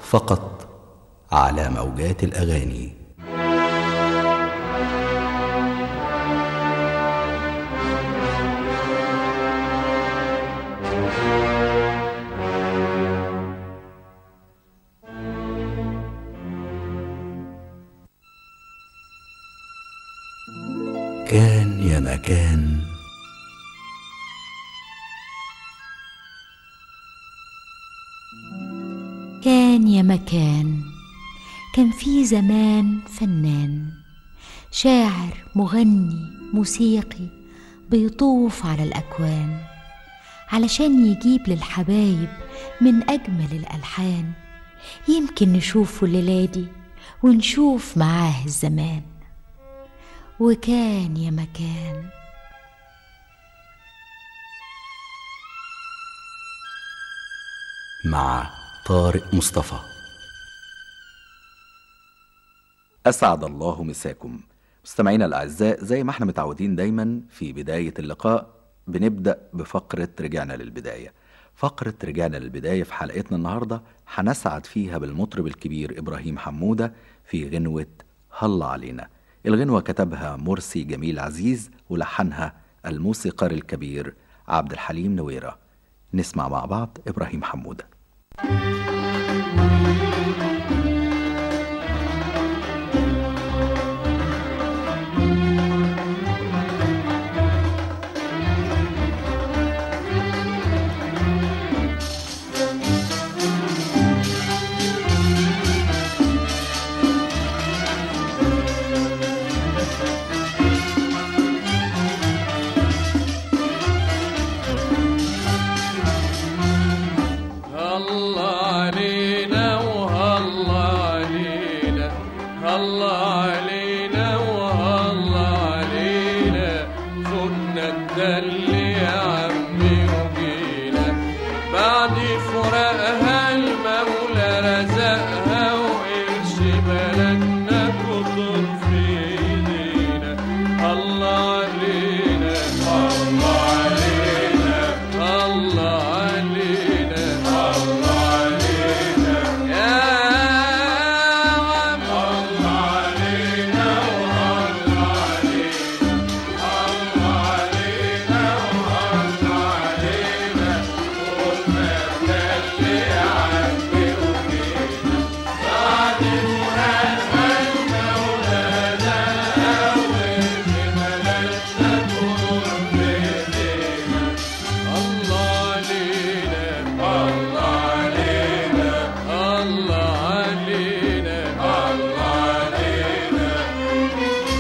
فقط على موجات الاغاني كان يا مكان كان يا مكان كان في زمان فنان شاعر مغني موسيقي بيطوف على الأكوان علشان يجيب للحبايب من أجمل الألحان يمكن نشوفه الليلة دي ونشوف معاه الزمان وكان يا مكان مع طارق مصطفى أسعد الله مساكم مستمعينا الأعزاء زي ما احنا متعودين دايما في بداية اللقاء بنبدأ بفقرة رجعنا للبداية فقرة رجعنا للبداية في حلقتنا النهاردة هنسعد فيها بالمطرب الكبير إبراهيم حمودة في غنوة هلا علينا الغنوة كتبها مرسي جميل عزيز ولحنها الموسيقار الكبير عبد الحليم نويرة نسمع مع بعض إبراهيم حمودة الله علينا وهلا علينا هلا علينا وهلا علينا خدنا الدل يا عمي وجينا بعد فراقها المولى رزقها وقرش بلدنا كتر في ايدينا الله علينا الله علينا الله علينا الله علينا يا عم الله علينا والله علينا الله علينا والله علينا قلنا اللي يا عمي وجينا بعد فراقها المولى رزقها وقرش بلدنا كتر في ايدينا الله علينا الله علينا الله علينا الله علينا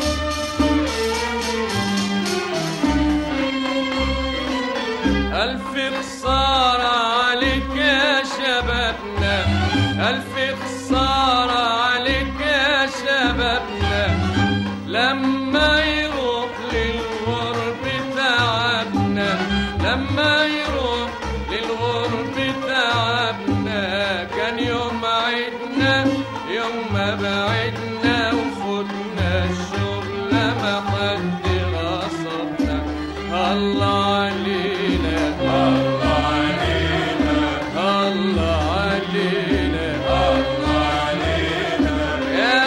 ألف خسارة عليك يا شبابنا ألف خسارة عليك يا شبابنا لما يروح للغرب تعبنا لما يروح للغرب تعبنا كان يوم عيدنا يوم ما بعدنا وفوتنا الشغل ما حد غصبنا الله علينا الله علينا الله علينا الله علينا يا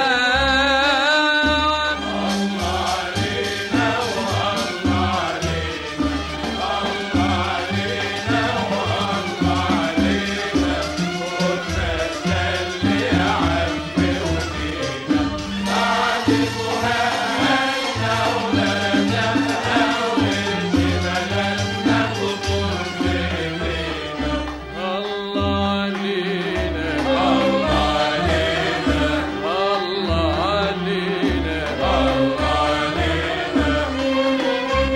عم الله علينا والله علينا الله علينا والله علينا خدنا الدل يا عمي وجينا بعد فراقنا ولادنا وقرش بلدنا خطر في ايدينا الله علينا الله علينا الله علينا الله علينا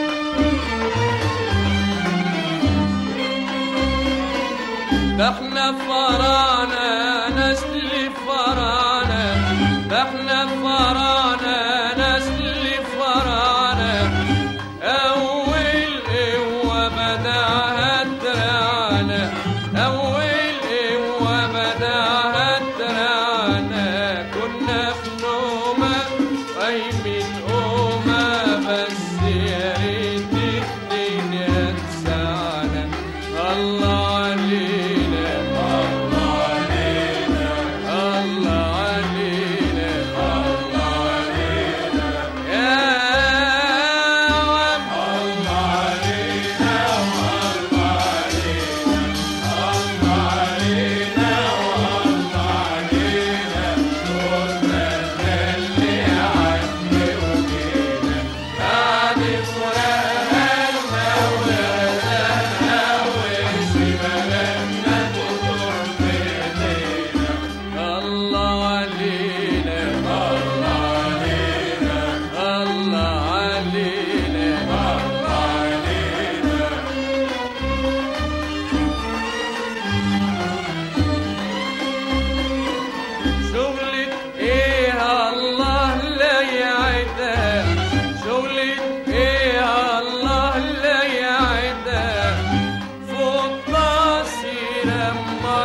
ده احنا فرانا نسل فرانا ده احنا فرانا نسل فرانا اول قوة بدعها ترعنا اول قوة بدعها ترعنا كنا في نومة قايمين قومة بس يا ريت الدنيا تسعنا الله علينا الله علينا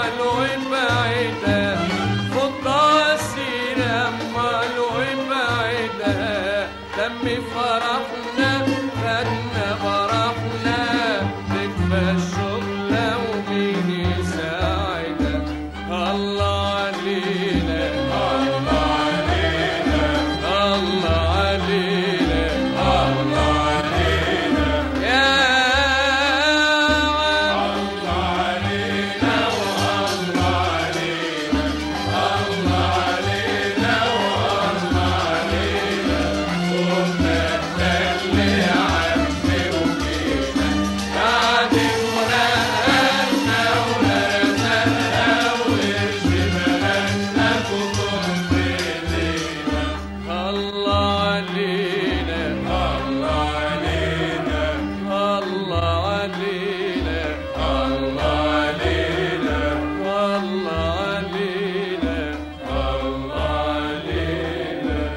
امال وبعدها خطها سيرة امال وبعدها تم فرحنا خدنا فرحنا تكفى الشغلة ومين يساعدها الله علينا الله علينا الله علينا الله علينا يا الله علينا والله علينا الله علينا والله علينا صرنا نخلي عمي وجينا قاعدين ورقنا ورزقنا وقرش بلدنا كتب بايدينا الله علينا الله علينا الله علينا الله علينا الله علينا الله علينا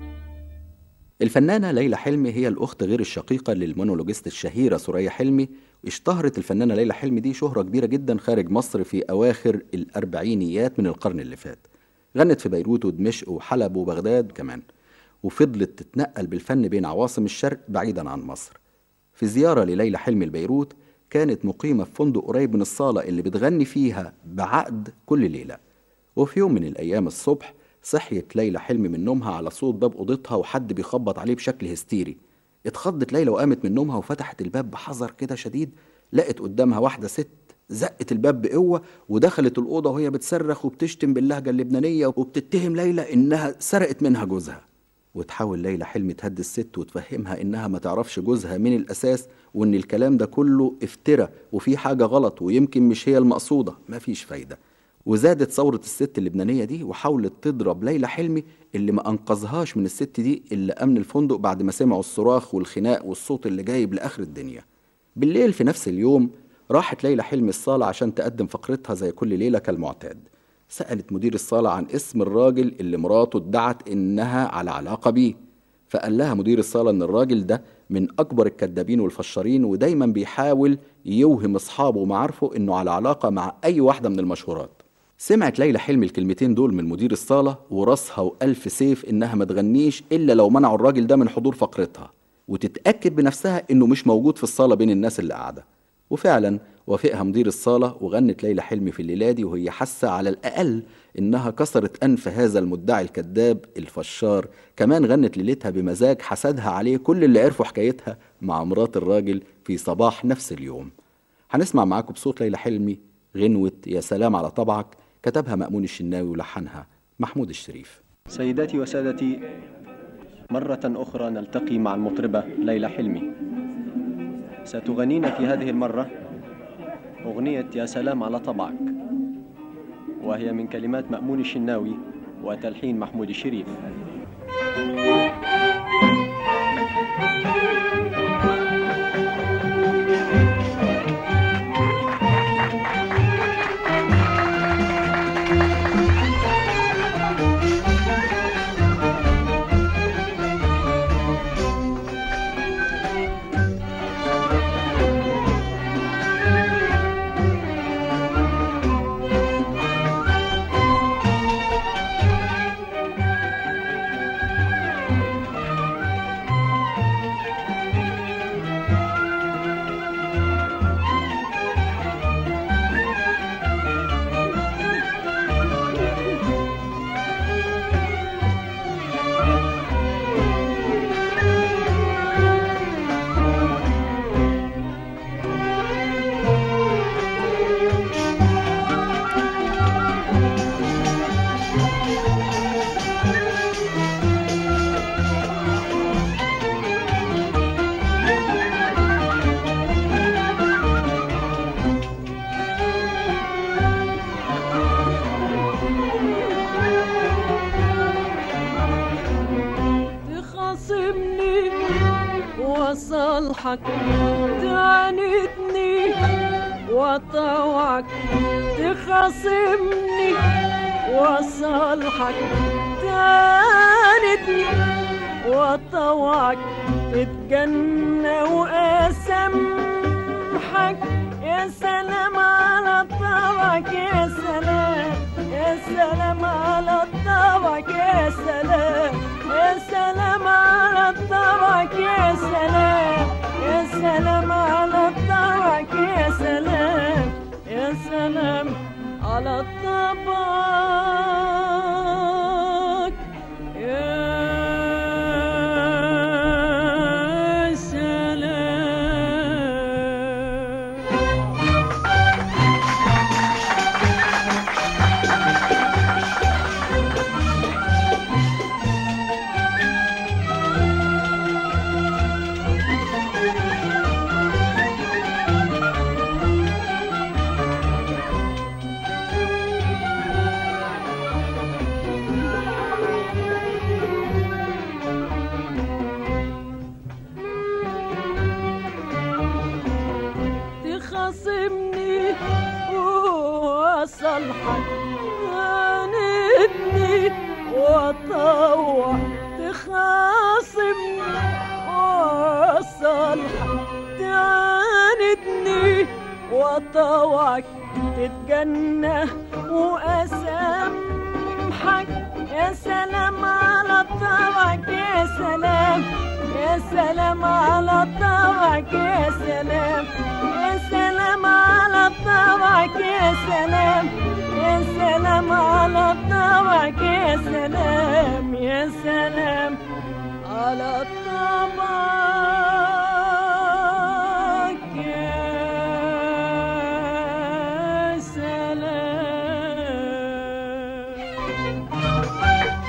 الفنانة ليلى حلمي هي الأخت غير الشقيقة للمونولوجيست الشهيرة سوريا حلمي اشتهرت الفنانة ليلى حلمي دي شهرة كبيرة جدا خارج مصر في أواخر الأربعينيات من القرن اللي فات غنت في بيروت ودمشق وحلب وبغداد كمان وفضلت تتنقل بالفن بين عواصم الشرق بعيدا عن مصر في زيارة لليلى حلمي لبيروت كانت مقيمة في فندق قريب من الصالة اللي بتغني فيها بعقد كل ليلة وفي يوم من الأيام الصبح صحيت ليلى حلمي من نومها على صوت باب أوضتها وحد بيخبط عليه بشكل هستيري اتخضت ليلى وقامت من نومها وفتحت الباب بحذر كده شديد لقت قدامها واحدة ست زقت الباب بقوة ودخلت الأوضة وهي بتصرخ وبتشتم باللهجة اللبنانية وبتتهم ليلى إنها سرقت منها جوزها وتحاول ليلى حلمي تهدي الست وتفهمها إنها ما تعرفش جوزها من الأساس وإن الكلام ده كله افترى وفي حاجة غلط ويمكن مش هي المقصودة مفيش فايدة وزادت ثورة الست اللبنانية دي وحاولت تضرب ليلى حلمي اللي ما أنقذهاش من الست دي إلا أمن الفندق بعد ما سمعوا الصراخ والخناق والصوت اللي جايب لآخر الدنيا بالليل في نفس اليوم راحت ليلى حلمي الصالة عشان تقدم فقرتها زي كل ليلة كالمعتاد سألت مدير الصالة عن اسم الراجل اللي مراته ادعت إنها على علاقة بيه فقال لها مدير الصالة إن الراجل ده من أكبر الكذابين والفشارين ودايما بيحاول يوهم أصحابه ومعارفه إنه على علاقة مع أي واحدة من المشهورات سمعت ليلى حلمي الكلمتين دول من مدير الصالة وراسها وألف سيف إنها ما تغنيش إلا لو منعوا الراجل ده من حضور فقرتها وتتأكد بنفسها إنه مش موجود في الصالة بين الناس اللي قاعدة وفعلا وافقها مدير الصالة وغنت ليلى حلمي في الليلة دي وهي حاسة على الأقل إنها كسرت أنف هذا المدعي الكذاب الفشار كمان غنت ليلتها بمزاج حسدها عليه كل اللي عرفوا حكايتها مع مرات الراجل في صباح نفس اليوم هنسمع معاكم بصوت ليلى حلمي غنوة يا سلام على طبعك كتبها مأمون الشناوي ولحنها محمود الشريف سيداتي وسادتي مرة أخرى نلتقي مع المطربة ليلى حلمي ستغنينا في هذه المرة أغنية يا سلام على طبعك وهي من كلمات مأمون الشناوي وتلحين محمود الشريف تخاصمني وصالحك تعاندني وطوعك تخاصمني وصالحك تعاندني وطوعك اتجنى واسامحك يا يا سلام على طبعك يا سلام يا سلام على طبعك يا سلام يا سلام على طبعك يا سلام يا سلام على طبعك يا سلام يا سلام على طبعك يا سلام تخاصمني واصلحك عاندني واطوع تخاصمني واصلحك تعاندني واطوعك تتجنى واسامحك يا سلام على طبعك يا سلام يا سلام على طبعك يا سلام يا سلام على طبعك يا سلام يا سلام على طبعك يا سلام يا سلام على طبعك يا سلام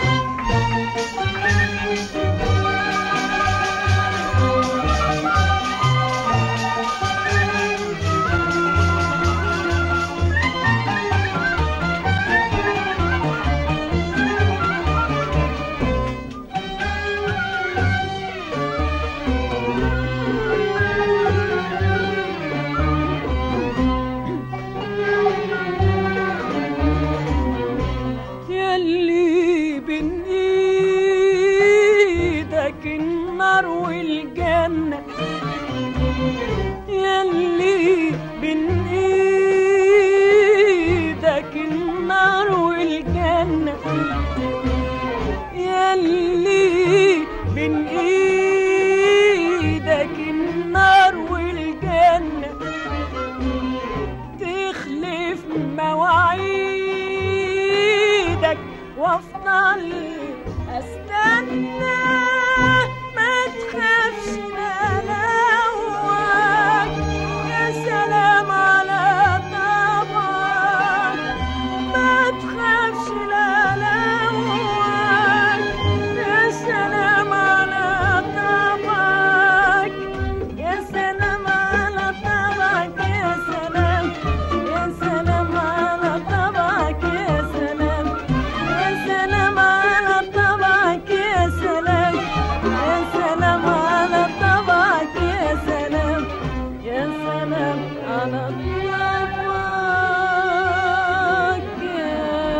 يلي بين ايدك النار والجنة يلي بين ايدك النار والجنة يلي بين ايدك النار والجنة تخلف مواعيدك وافضل استنى ما تخافش ملاوك يا سلام على طبعك ما تخافش ملاوك يا سلام على طبعك يا سلام على طبعك يا سلام يا سلام على طبعك يا سلام يا سلام على طبعك يا سلام يا سلام على طبعك يا سلام يا سلام على طبعك يا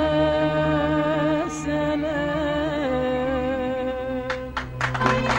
سلام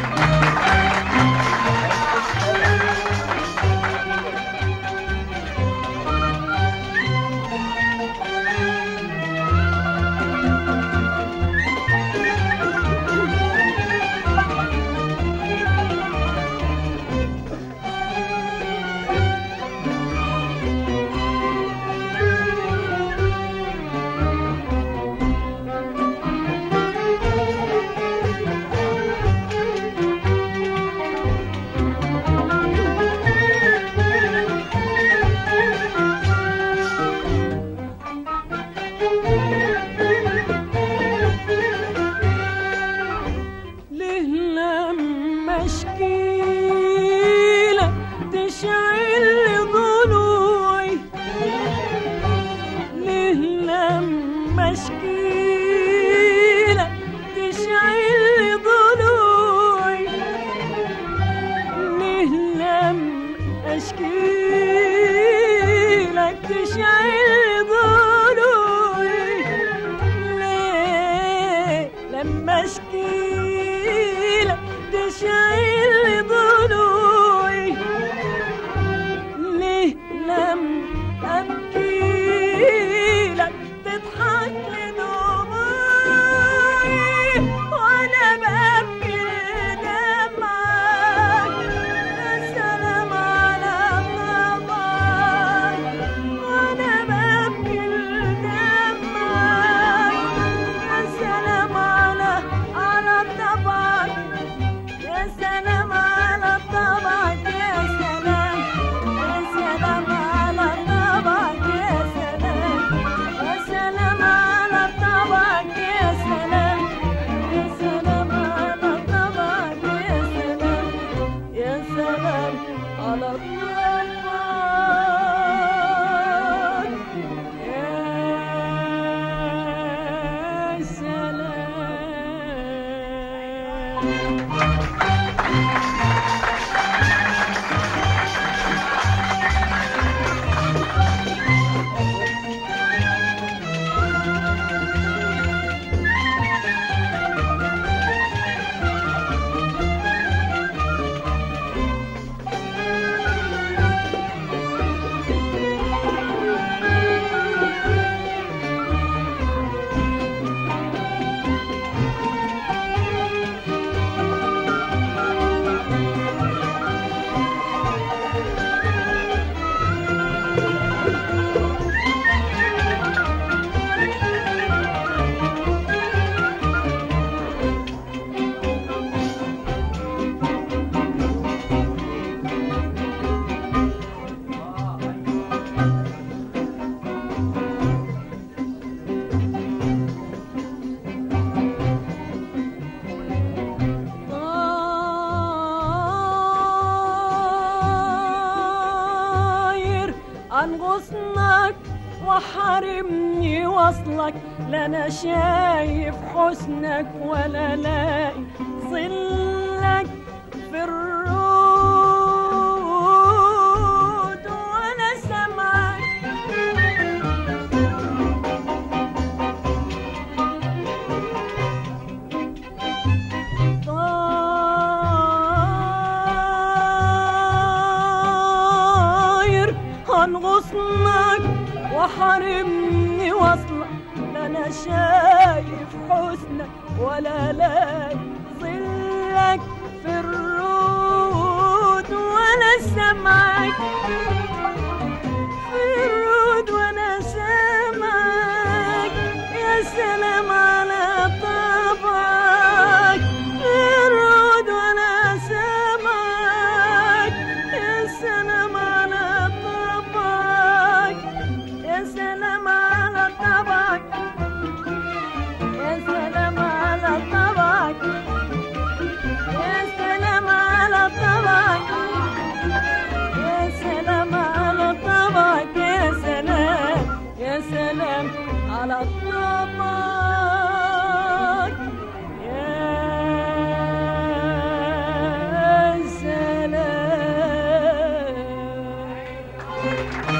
ليه لما اشكيلك تشعل ضلوعي ليه لما اشكيلك تشعل ضلوعي ليه لما اشكيلك تشعل ضلوعي ليه لما اشكيلك تشعل ضلوعي ليه لما وحارمني وصلك لا انا شايف حسنك ولا لاقي ظلك في الرود وانا سامعك طاير عن غصنك وحارمني وصلك لا انا شايف حسنك ولا لاقي ظلك في الرود وانا سامعك في الرود وانا سامعك يا سلام على طبعك في الرود وانا سامعك يا سلام على طبعك يا سلام على طبعك يا سلام على طبعك يا سلام على طبعك يا سلام على طبعك يا سلام يا سلام على طبعك يا سلام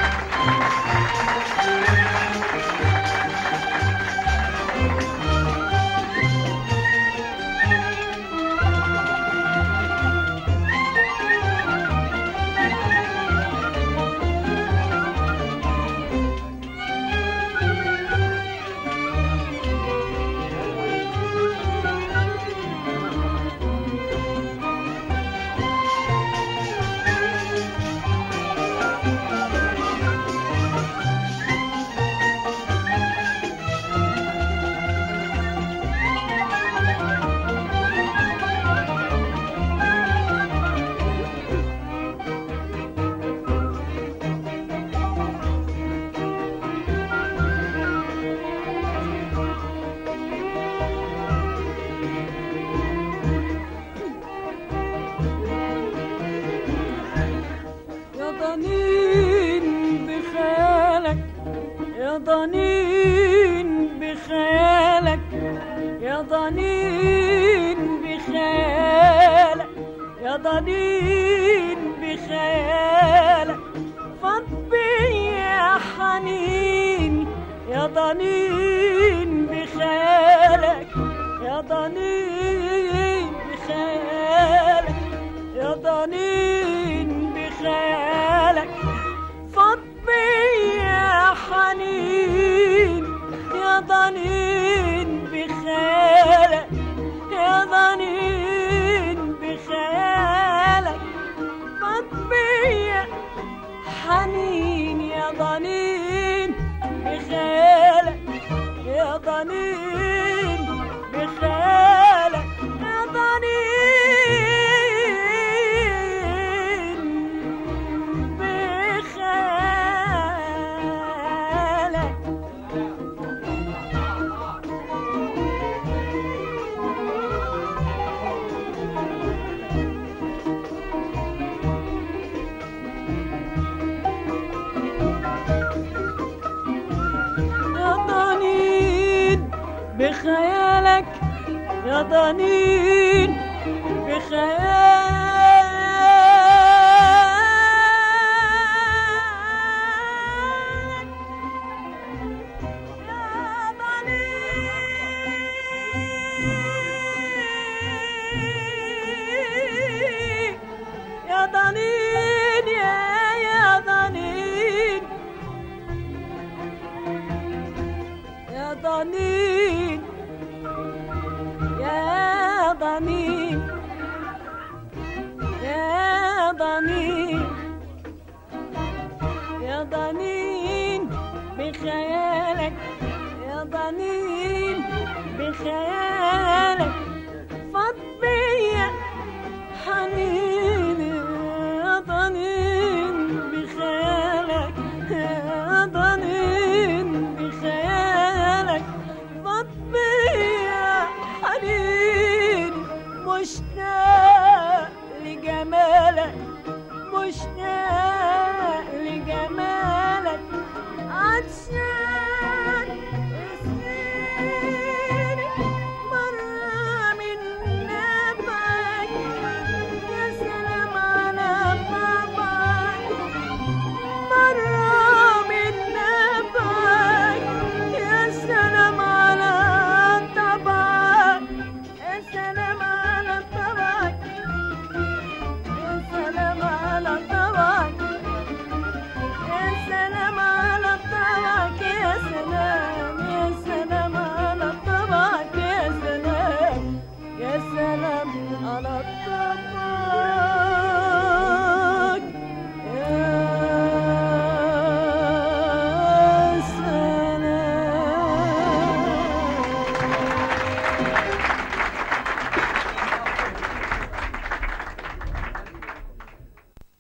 يا ضنين بخيالك يا ضنين بخيالك يا ضنين بخيالك يا ضنين بخيالك فض يا حنين يا ضنين بخيالك يا ضنين بخيالك يا ضنين بخيالك فض يا حنين يا ضنين بخيالك يا ضنين بخيالك فض يا حنين يا ضنين بخيالك يا ضنين بخيالك يا ضنين بخيالك يا ضنين بخيالك يا ضنين بخيالك يا ضنين يا ضنين يا يا ضنين يا ضنين يا ضنين يا ضنين يا ضنين بخيالك يا ضنين بخيالك فض بيا حنين يا ضنين بخيالك يا ضنين بخيالك فض بيا حنين مشتاق لجمالك مشتاق لجمالك عطشان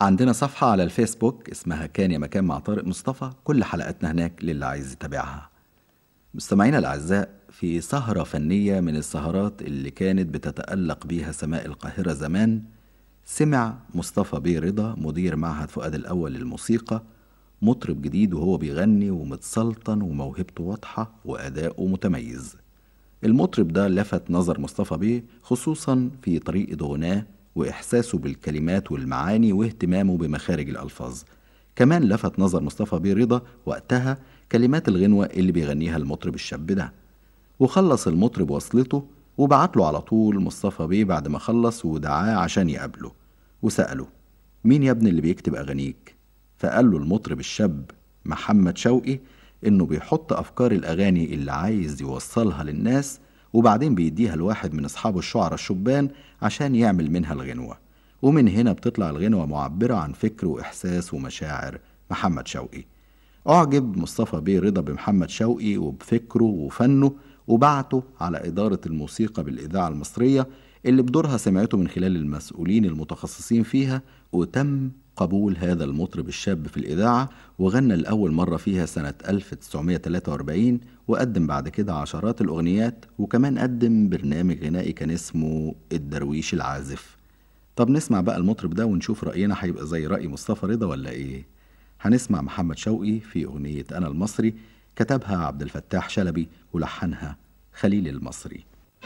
عندنا صفحة على الفيسبوك اسمها كان يا مكان مع طارق مصطفى كل حلقاتنا هناك للي عايز يتابعها مستمعينا الأعزاء في سهرة فنية من السهرات اللي كانت بتتألق بيها سماء القاهرة زمان سمع مصطفى بيه رضا مدير معهد فؤاد الأول للموسيقى مطرب جديد وهو بيغني ومتسلطن وموهبته واضحة وأداؤه متميز المطرب ده لفت نظر مصطفى بيه خصوصا في طريقة غناه وإحساسه بالكلمات والمعاني واهتمامه بمخارج الألفاظ كمان لفت نظر مصطفى بيه رضا وقتها كلمات الغنوة اللي بيغنيها المطرب الشاب ده وخلص المطرب وصلته وبعت له على طول مصطفى بيه بعد ما خلص ودعاه عشان يقابله وسأله مين يا ابني اللي بيكتب أغانيك؟ فقال له المطرب الشاب محمد شوقي إنه بيحط أفكار الأغاني اللي عايز يوصلها للناس وبعدين بيديها لواحد من أصحابه الشعراء الشبان عشان يعمل منها الغنوة ومن هنا بتطلع الغنوة معبرة عن فكر وإحساس ومشاعر محمد شوقي أعجب مصطفى بيه رضا بمحمد شوقي وبفكره وفنه وبعته على إدارة الموسيقى بالإذاعة المصرية اللي بدورها سمعته من خلال المسؤولين المتخصصين فيها وتم قبول هذا المطرب الشاب في الإذاعة وغنى لأول مرة فيها سنة 1943 وقدم بعد كده عشرات الأغنيات وكمان قدم برنامج غنائي كان اسمه الدرويش العازف طب نسمع بقى المطرب ده ونشوف رأينا هيبقى زي رأي مصطفى رضا ولا إيه هنسمع محمد شوقي في أغنية أنا المصري كتبها عبد الفتاح شلبي ولحنها خليل المصري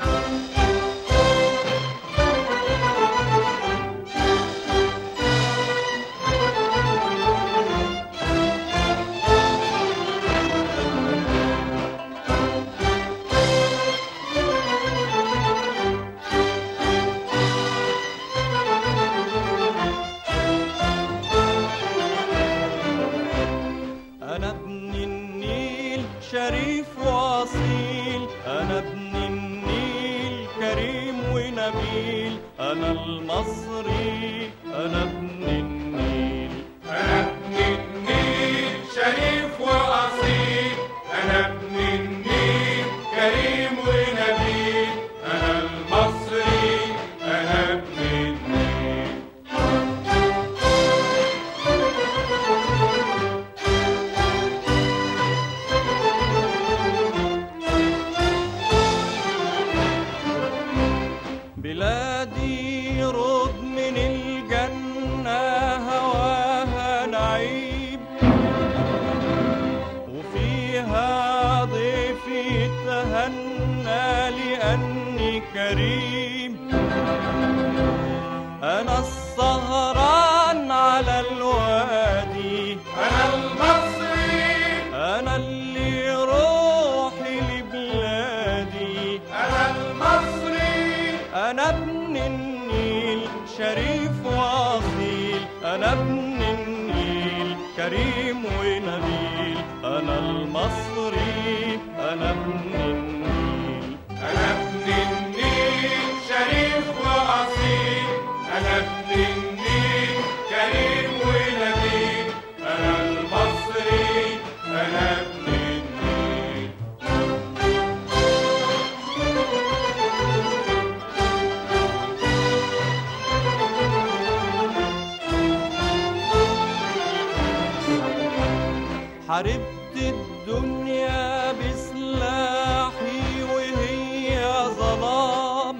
أنا ابن النيل شريف وأصيل أنا ابن النيل كريم ونبيل أنا المصري أنا ابن النيل أنا ابن النيل شريف وأصيل أنا ابن النيل كريم ونبيل أنا المصري أنا ابن النيل بلادي رد من الجنة هواها نعيم وفيها ضيف يتهنى لأني كريم أنا السهران على الوادي أنا المصري أنا اللي روحي لبلادي أنا المصري أنا ابن النيل شريف وأصيل أنا ابن النيل كريم ونبيل أنا المصري أنا ابن النيل أنا ابن النيل شريف وأصيل أنا ابن النيل كريم ونبيل أنا المصري أنا ابن النيل حاربت الدنيا بسلاحي وهي ظلام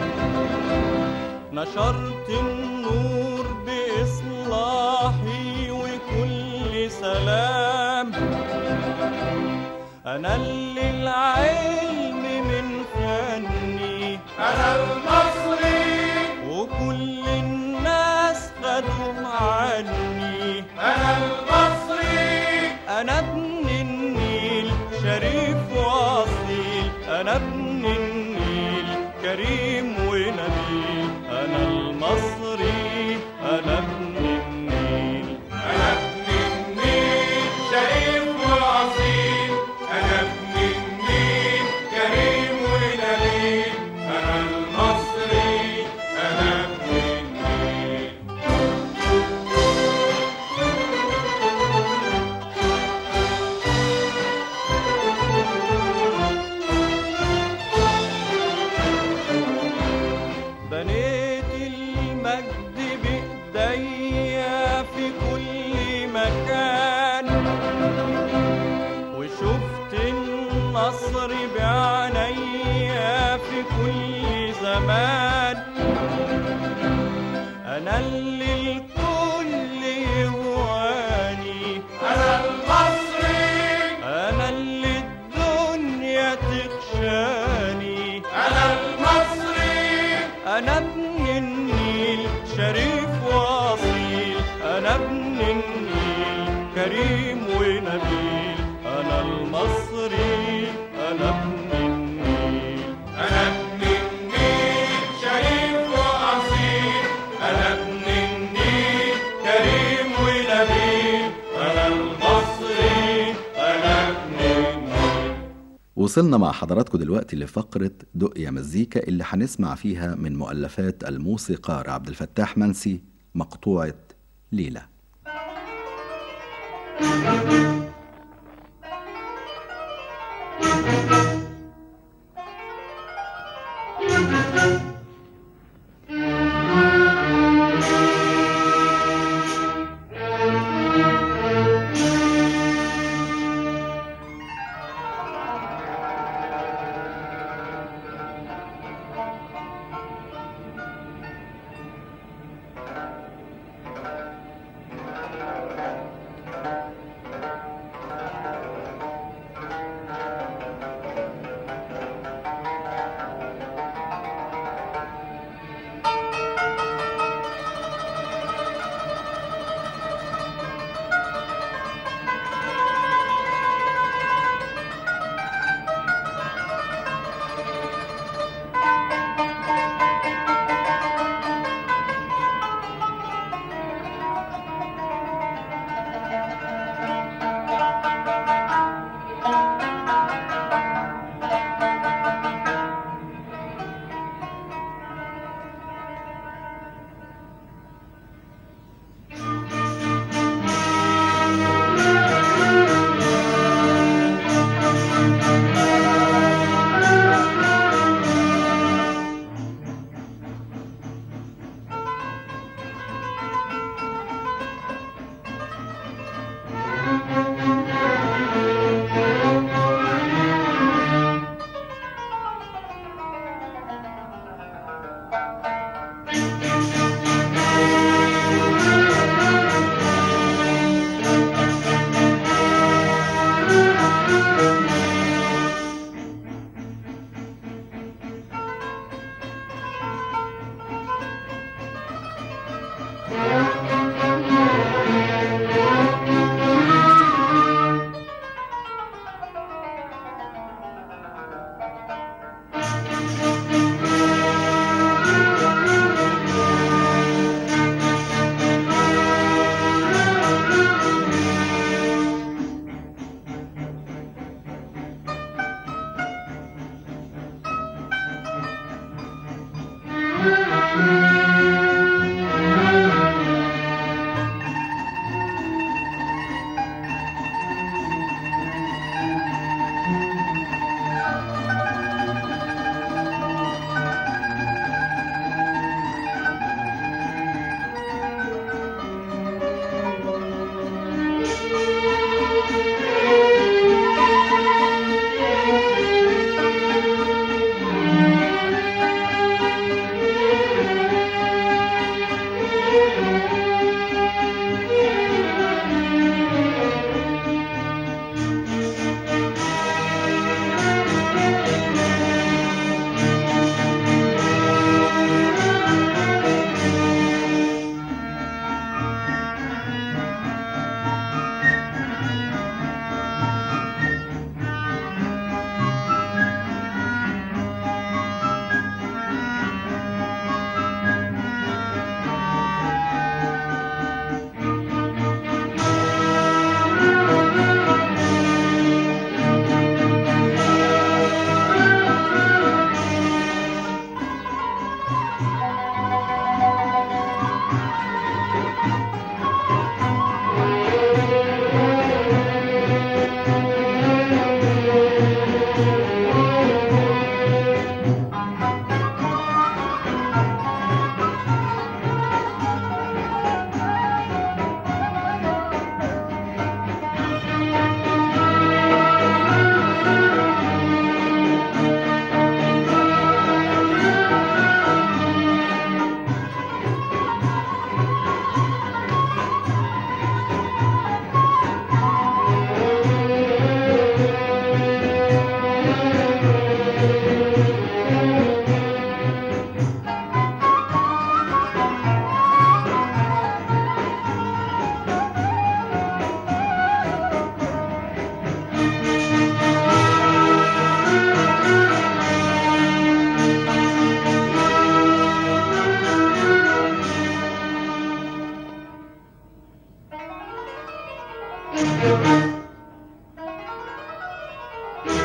نشرت النور بإصلاحي وكل سلام أنا اللي العلم من فني أنا المصري وكل الناس خدوا عني أنا المصري أنا ابن النيل شريف وأصيل أنا ابن النيل كريم ونبيل أنا المصري أنا ابن النيل أنا ابن النيل شريف وأصيل أنا ابن النيل كريم ونبيل أنا المصري أنا ابن النيل بنيت النصر بعينيا في كل زمان أنا اللي الكل يهواني أنا المصري أنا اللي الدنيا تخشاني أنا المصري أنا ابن النيل شريف وأصيل أنا ابن النيل كريم ونبيل أنا المصري أنا ابن النيل أنا ابن النيل شريف وأصيل أنا ابن النيل كريم ونبيل أنا المصري أنا ابن النيل وصلنا مع حضراتكم دلوقتي لفقرة دق يا مزيكا اللي هنسمع فيها من مؤلفات الموسيقار عبد الفتاح منسي مقطوعة ليلة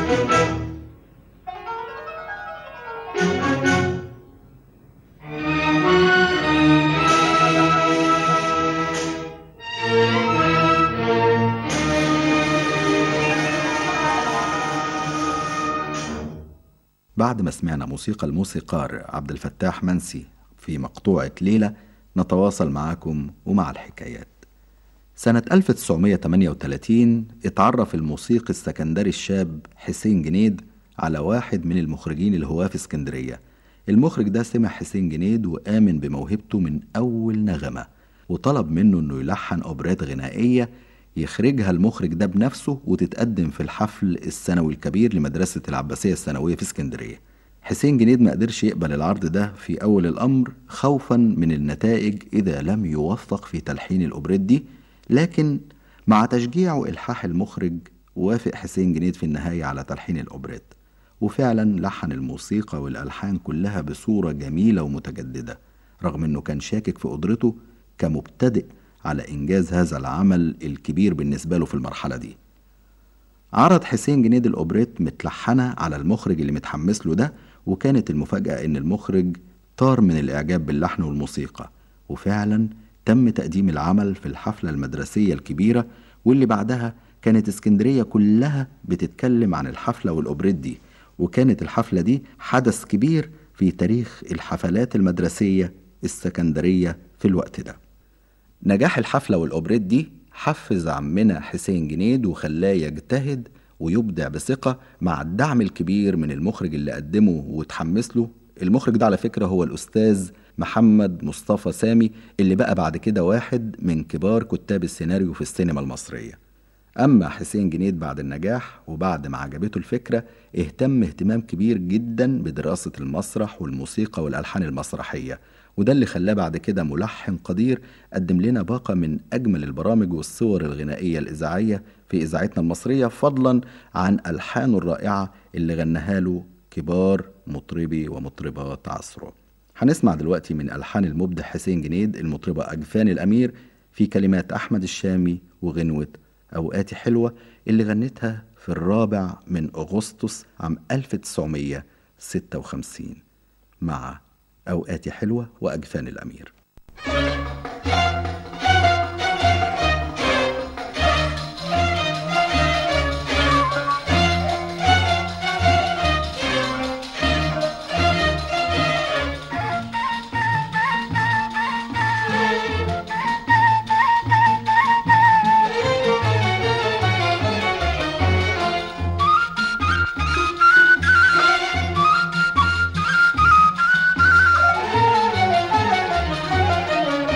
بعد ما سمعنا موسيقى الموسيقار عبد الفتاح منسي في مقطوعة ليلة نتواصل معاكم ومع الحكايات سنة 1938 اتعرف الموسيقي السكندري الشاب حسين جنيد على واحد من المخرجين الهواة في اسكندرية المخرج ده سمع حسين جنيد وآمن بموهبته من أول نغمة وطلب منه انه يلحن اوبرات غنائية يخرجها المخرج ده بنفسه وتتقدم في الحفل السنوي الكبير لمدرسة العباسية الثانوية في اسكندرية حسين جنيد ما قدرش يقبل العرض ده في أول الأمر خوفا من النتائج إذا لم يوفق في تلحين الأوبريت دي لكن مع تشجيع وإلحاح المخرج وافق حسين جنيد في النهاية على تلحين الأوبريت وفعلا لحن الموسيقى والألحان كلها بصورة جميلة ومتجددة رغم أنه كان شاكك في قدرته كمبتدئ على إنجاز هذا العمل الكبير بالنسبة له في المرحلة دي عرض حسين جنيد الأوبريت متلحنة على المخرج اللي متحمس له ده وكانت المفاجأة إن المخرج طار من الإعجاب باللحن والموسيقى وفعلا تم تقديم العمل في الحفلة المدرسية الكبيرة واللي بعدها كانت اسكندرية كلها بتتكلم عن الحفلة والأوبريت دي وكانت الحفلة دي حدث كبير في تاريخ الحفلات المدرسية السكندرية في الوقت ده نجاح الحفلة والأوبريت دي حفز عمنا حسين جنيد وخلاه يجتهد ويبدع بثقة مع الدعم الكبير من المخرج اللي قدمه وتحمس له المخرج ده على فكرة هو الأستاذ محمد مصطفى سامي اللي بقى بعد كده واحد من كبار كتاب السيناريو في السينما المصرية أما حسين جنيد بعد النجاح وبعد ما عجبته الفكرة اهتم اهتمام كبير جدا بدراسة المسرح والموسيقى والألحان المسرحية وده اللي خلاه بعد كده ملحن قدير قدم لنا باقة من أجمل البرامج والصور الغنائية الإذاعية في إذاعتنا المصرية فضلا عن ألحانه الرائعة اللي غناها له كبار مطربي ومطربات عصره هنسمع دلوقتي من ألحان المبدع حسين جنيد المطربة أجفان الأمير في كلمات أحمد الشامي وغنوة أوقاتي حلوة اللي غنتها في الرابع من أغسطس عام 1956 مع أوقاتي حلوة وأجفان الأمير يا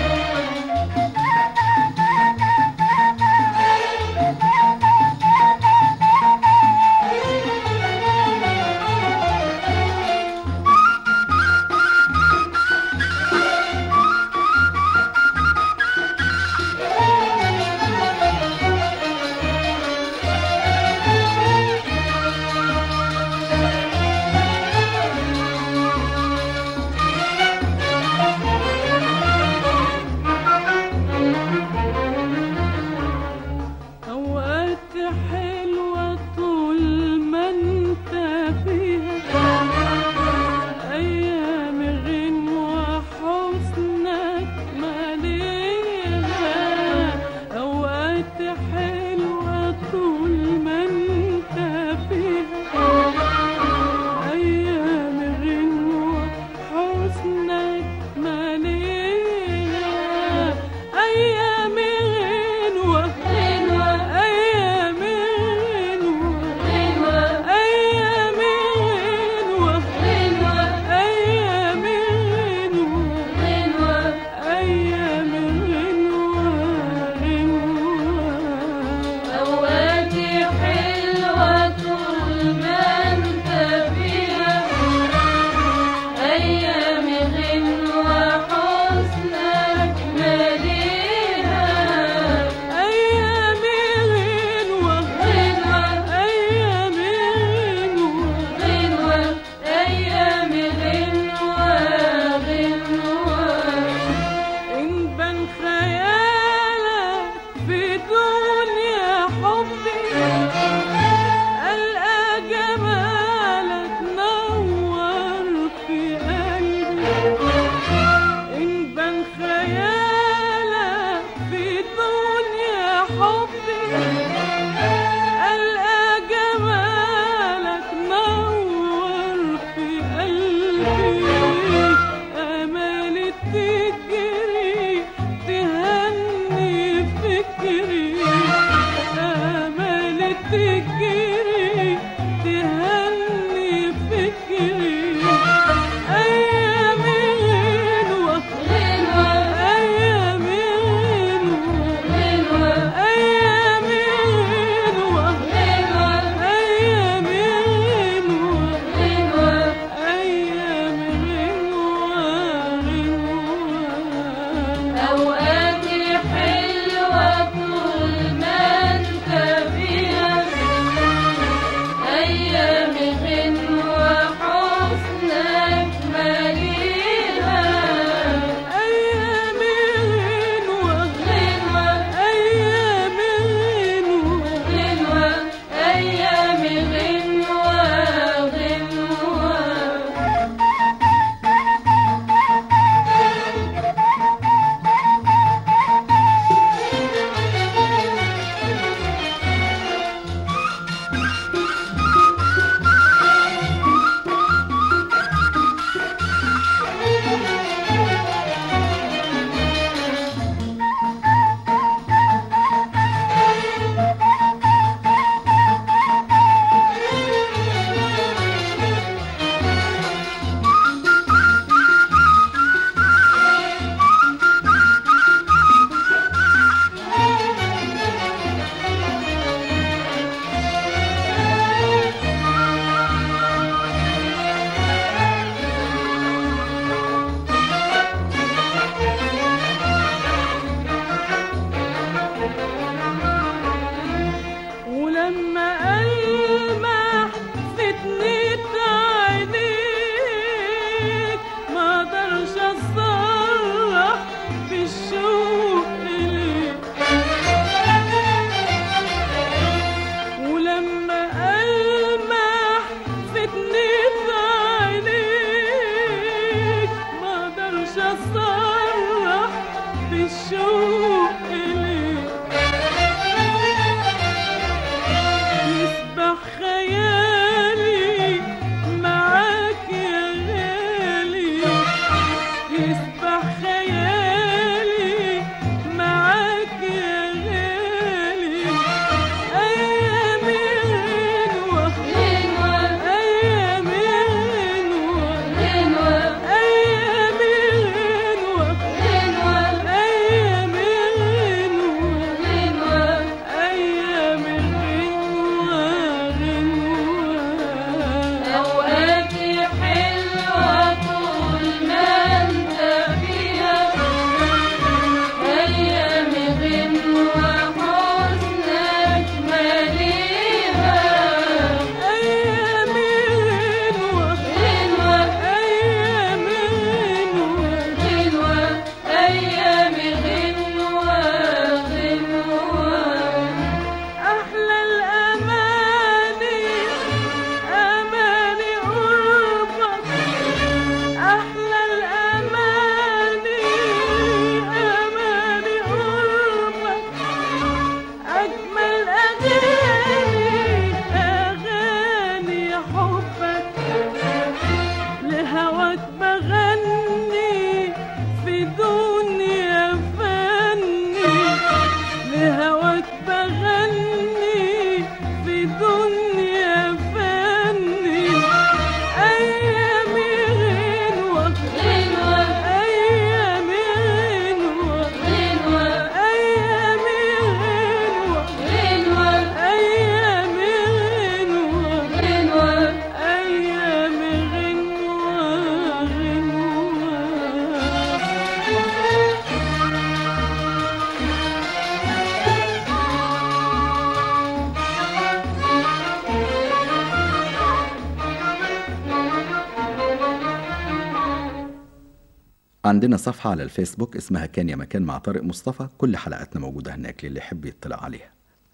عندنا صفحة على الفيسبوك اسمها كان يا مكان مع طارق مصطفى كل حلقاتنا موجودة هناك للي يحب يطلع عليها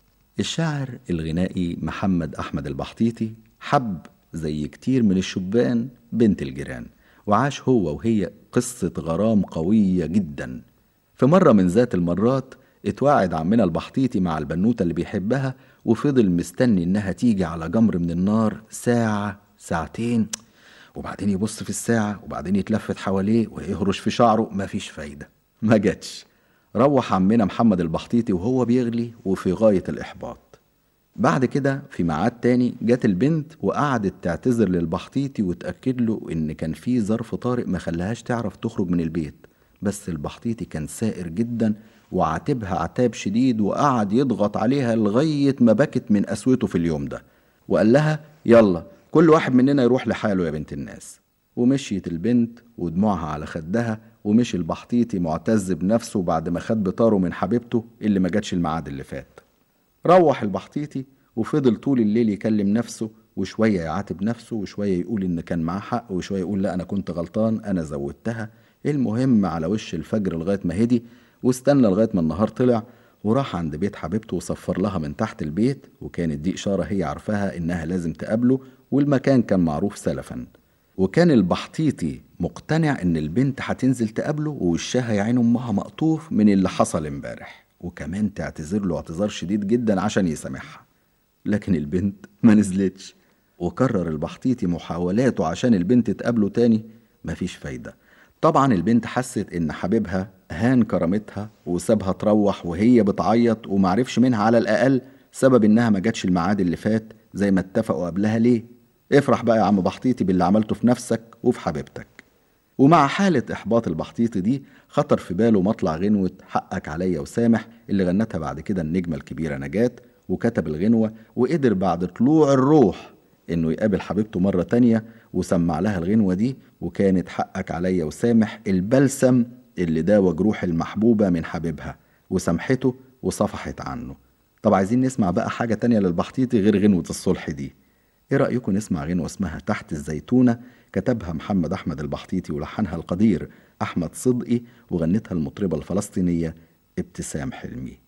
الشاعر الغنائي محمد أحمد البحطيطي حب زي كتير من الشبان بنت الجيران وعاش هو وهي قصة غرام قوية جدا في مرة من ذات المرات اتواعد عمنا البحطيطي مع البنوتة اللي بيحبها وفضل مستني انها تيجي على جمر من النار ساعة ساعتين وبعدين يبص في الساعة وبعدين يتلفت حواليه ويهرش في شعره مفيش فايدة ما جاتش روح عمنا محمد البحطيطي وهو بيغلي وفي غاية الإحباط بعد كده في ميعاد تاني جت البنت وقعدت تعتذر للبحطيطي وتأكد له إن كان في ظرف طارئ ما خلاهاش تعرف تخرج من البيت بس البحطيطي كان سائر جدا وعاتبها عتاب شديد وقعد يضغط عليها لغاية ما بكت من قسوته في اليوم ده وقال لها يلا كل واحد مننا يروح لحاله يا بنت الناس ومشيت البنت ودموعها على خدها ومشي البحطيطي معتز بنفسه بعد ما خد بطاره من حبيبته اللي ما جاتش الميعاد اللي فات روح البحطيطي وفضل طول الليل يكلم نفسه وشوية يعاتب نفسه وشوية يقول إن كان معاه حق وشوية يقول لا أنا كنت غلطان أنا زودتها المهم على وش الفجر لغاية ما هدي واستنى لغاية ما النهار طلع وراح عند بيت حبيبته وصفر لها من تحت البيت وكانت دي إشارة هي عارفاها إنها لازم تقابله والمكان كان معروف سلفا وكان البحطيطي مقتنع إن البنت هتنزل تقابله ووشها يا عين أمها مقطوف من اللي حصل امبارح وكمان تعتذر له اعتذار شديد جدا عشان يسامحها لكن البنت ما نزلتش وكرر البحطيطي محاولاته عشان البنت تقابله تاني مفيش فايدة طبعا البنت حست ان حبيبها هان كرامتها وسابها تروح وهي بتعيط ومعرفش منها على الاقل سبب انها ما جاتش الميعاد اللي فات زي ما اتفقوا قبلها ليه افرح بقى يا عم بحطيطي باللي عملته في نفسك وفي حبيبتك ومع حالة إحباط البحطيطي دي خطر في باله مطلع غنوة حقك عليا وسامح اللي غنتها بعد كده النجمة الكبيرة نجاة وكتب الغنوة وقدر بعد طلوع الروح إنه يقابل حبيبته مرة تانية وسمع لها الغنوة دي وكانت حقك عليا وسامح البلسم اللي داوى جروح المحبوبة من حبيبها وسامحته وصفحت عنه طب عايزين نسمع بقى حاجة تانية للبحطيطي غير غنوة الصلح دي ايه رأيكم نسمع غنوة اسمها تحت الزيتونة كتبها محمد أحمد البحطيطي ولحنها القدير أحمد صدقي وغنتها المطربة الفلسطينية ابتسام حلمي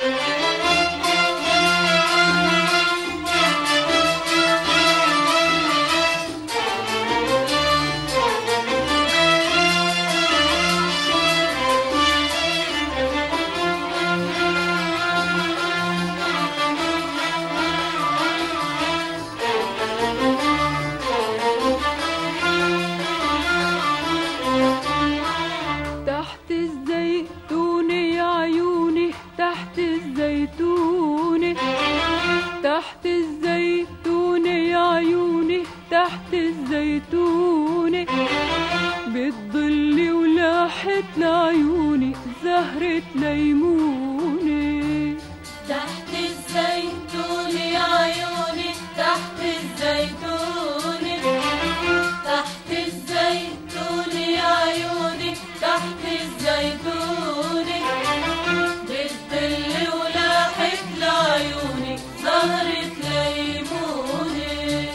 تحت الزيتون يا عيوني تحت الزيتون تحت الزيتون يا عيوني تحت الزيتون بالظل ولاحت لعيوني زهرة ليموني تحت الزيتون يا عيوني تحت الزيتون تحت الزيتون يا عيوني تحت الزيتون بالظل ولاحت لعيوني زهرة ليموني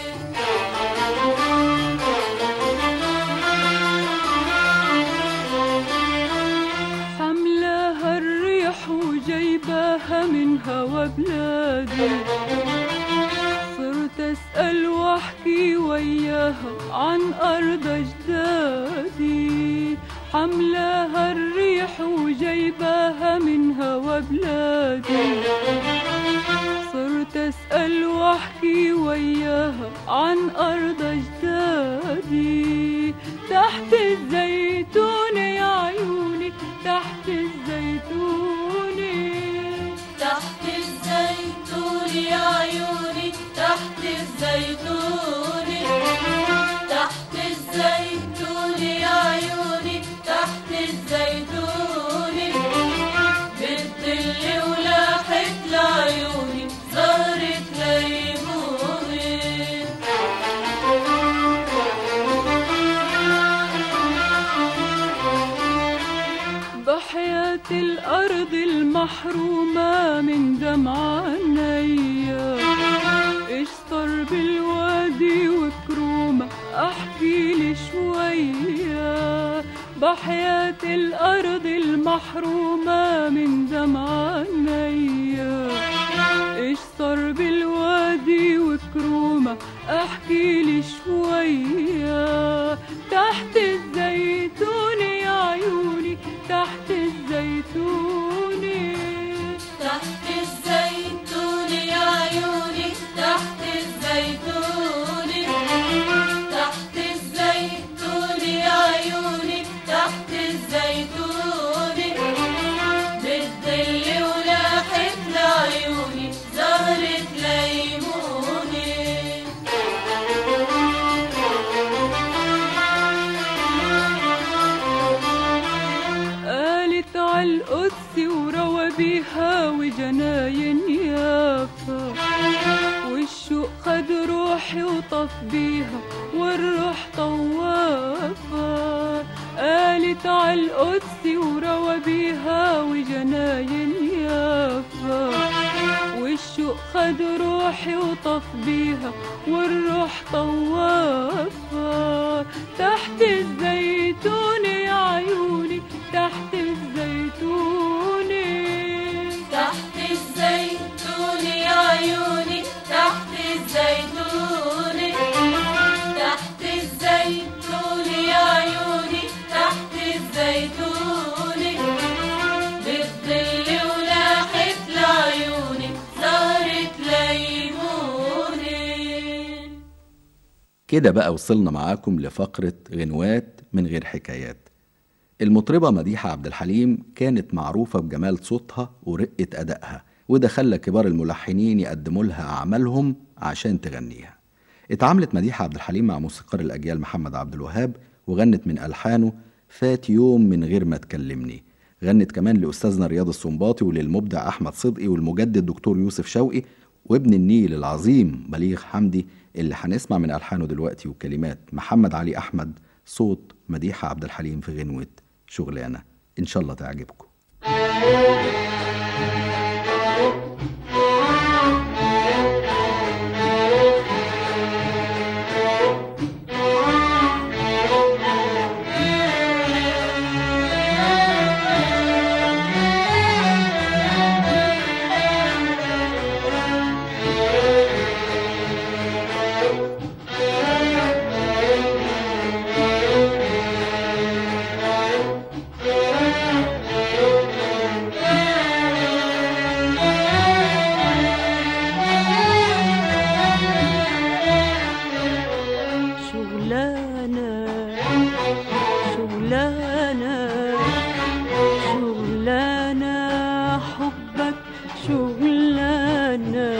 حملاها الريح وجايباها من هوا بلادي صرت اسأل واحكي وياها عن أرض أجدادي حملاها الريح وجايباها من هوا بلادي صرت أسأل واحكي وياها عن أرض أجدادي تحت الزيتون يا عيوني تحت الزيتون تحت الزيتون يا عيوني تحت الزيتون تحت الزيتون يا عيوني تحت الزيتون بالظل ولاحت لعيوني زهرة ليموني بحياة الأرض المحرومة من دمع عينيا إيش صار بالوادي وكرومة أحكي لي شوية بحياة الأرض المحرومة من دمع عينيا إيش صار بالوادي وكرومة احكي لي شوية تحت الزيتون يا عيوني تحت الزيتون تحت الزيتون يا عيوني تحت الزيتون تحت الزيتون يا عيوني تحت الزيتون بالظل ولاحت لعيوني زهرة ليموني قالت عالقدس وروى بيها وجناين يافا والشوق خد روحي وطف بيها والروح طوافة قالت عالقدس وروى بيها وجناين يافا والشوق خد روحي وطف بيها والروح طوافة تحت الزيتون يا عيوني تحت الزيتون تحت الزيتون يا عيوني تحت الزيتون تحت الزيتون يا عيوني تحت الزيتون بالظل ولاحت لعيوني زهرة ليموني كده بقى وصلنا معاكم لفقرة غنوات من غير حكايات المطربة مديحة عبد الحليم كانت معروفة بجمال صوتها ورقة أدائها وده خلى كبار الملحنين يقدموا لها أعمالهم عشان تغنيها اتعاملت مديحة عبد الحليم مع موسيقار الأجيال محمد عبد الوهاب وغنت من ألحانه فات يوم من غير ما تكلمني غنت كمان لأستاذنا رياض السنباطي وللمبدع أحمد صدقي والمجدد دكتور يوسف شوقي وابن النيل العظيم بليغ حمدي اللي هنسمع من ألحانه دلوقتي وكلمات محمد علي أحمد صوت مديحة عبد الحليم في غنوة شغلانة إن شاء الله تعجبكم شغلانة شغلانة شغلانة حبك شغلانة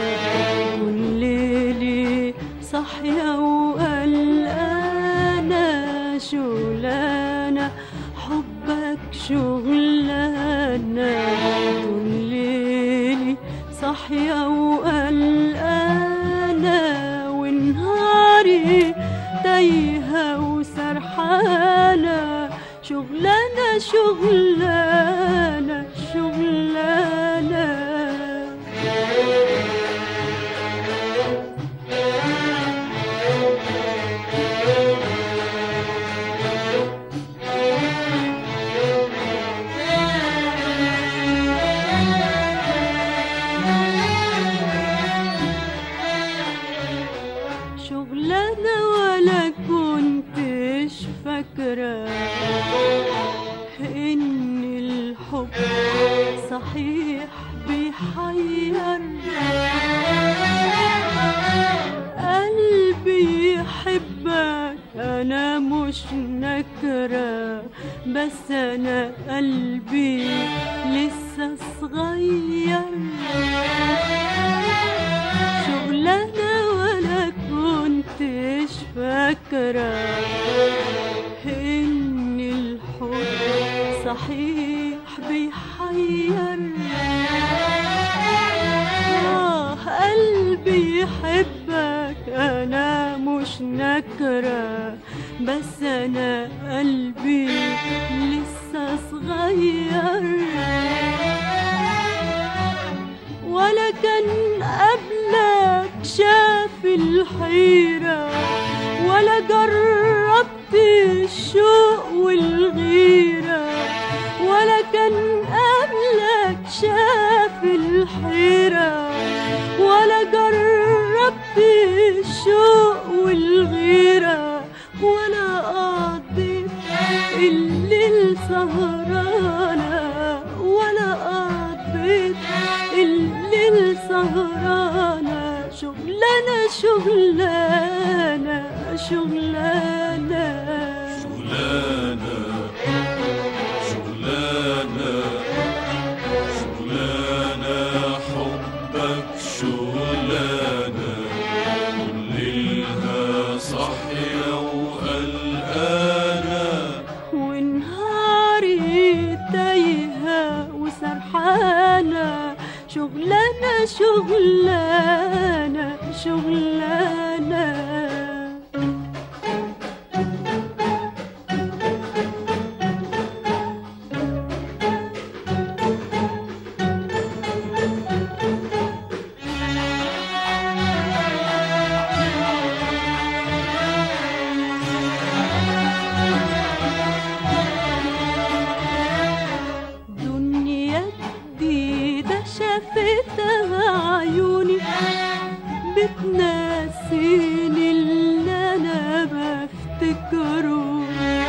والليلي صحية وقلقانة شغلانة حبك شغلانة والليلي صحية وقلقانة ونهاري تايهة وسرحانة شغلانة شغلانة شغلانة شغلانة ولا كنتش فاكرة إن الحب صحيح بيحير قلبي يحبك أنا مش نكرة بس أنا قلبي لسه صغير شغلانة ولا كنتش فاكرة إن الحب صحيح بيحير آه قلبي يحبك أنا مش نكرة بس أنا قلبي لسه صغير ولا كان قبلك شاف الحيرة ولا جربت الشوق والغيرة الشوق والغيرة ولا قضيت الليل سهرانة ولا قضيت الليل سهرانة شغلانة شغلانة شغلانة شغلانة شغلانة شغلانة حبك شغلانة ليلها صحية وقلقانة ونهاري تايهة وسرحانة شغلانة شغلانة شغلانة دنيا جديدة شافتها عيوني بتناسيني اللي أنا بفتكره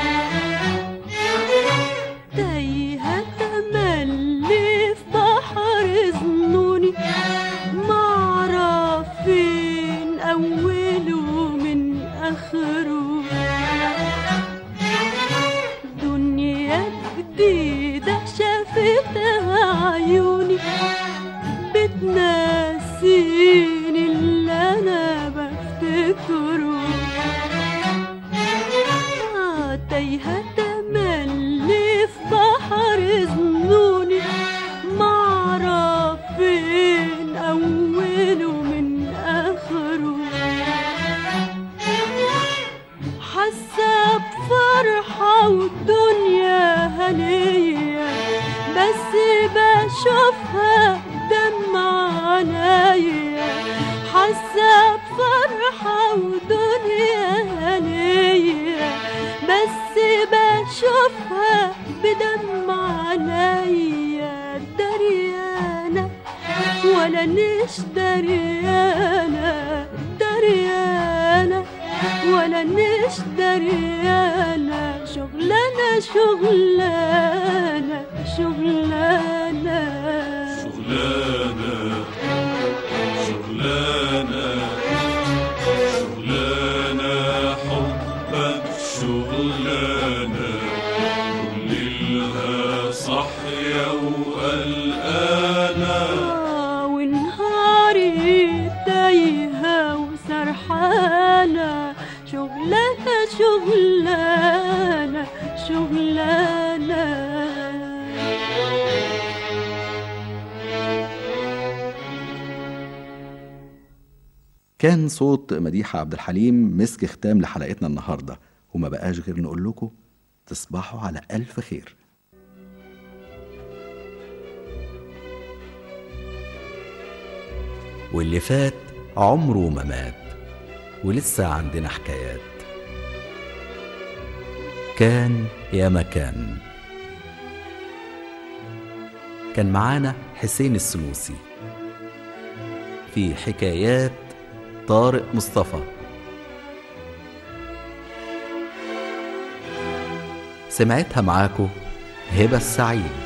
تايهة تملي في بحر ظنوني معرف فين أوله من آخره دنيا جديدة شافتها عيوني بتناسيني اللي أنا بفتكره آه، تايهة تملي في بحر ظنوني معرف فين أوله من آخره حاسة بفرحة والدنيا هنية بس بشوفها دمع عينيا حاسة بفرحة ودنيا هنية بس بشوفها بدمع عينيا دريانة ولا نش دريانة دريانة ولا نش دريانة شغلانة شغلانة شغلانة شغلانة شغلانة شغلانة حبك شغلانة ليلها صحية وقلقانة آه، ونهاري تايهة وسرحانة شغلانة شغلانة شغلانة كان صوت مديحة عبد الحليم مسك ختام لحلقتنا النهاردة وما بقاش غير نقول لكم تصبحوا على ألف خير واللي فات عمره ما مات ولسه عندنا حكايات كان يا مكان كان معانا حسين السنوسي في حكايات طارق مصطفى سمعتها معاكو هبة السعيد